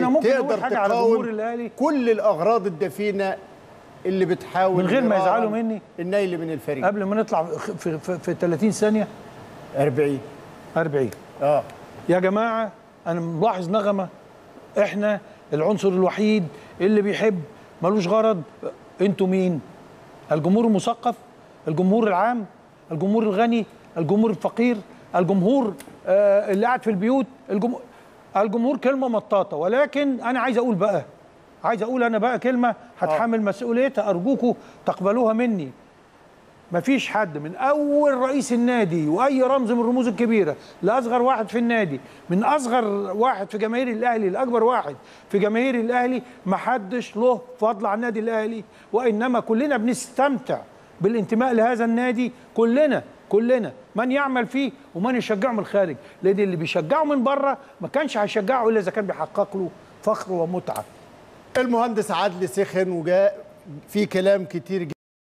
ممكن تقدر اقول حاجه على تقاوم جمهور الاهلي كل الاغراض الدفينه اللي بتحاول من غير ما مرارا يزعلوا مني؟ النيل من الفريق قبل ما نطلع في, في, في 30 ثانيه 40 40 اه يا جماعه انا ملاحظ نغمه احنا العنصر الوحيد اللي بيحب ملوش غرض انتوا مين الجمهور المثقف الجمهور العام الجمهور الغني الجمهور الفقير الجمهور آه اللي قاعد في البيوت الجمهور الجمهور كلمه مطاطه ولكن انا عايز اقول بقى عايز اقول انا بقى كلمه هتحمل مسؤوليتها ارجوكم تقبلوها مني مفيش حد من اول رئيس النادي واي رمز من الرموز الكبيره لاصغر واحد في النادي من اصغر واحد في جماهير الاهلي لاكبر واحد في جماهير الاهلي محدش له فضل على النادي الاهلي وانما كلنا بنستمتع بالانتماء لهذا النادي كلنا كلنا من يعمل فيه ومن يشجعه من الخارج لان اللي بيشجعه من بره ما كانش هيشجعه الا اذا كان بيحقق له فخر ومتعه المهندس عدلي سخن وجاء في كلام كتير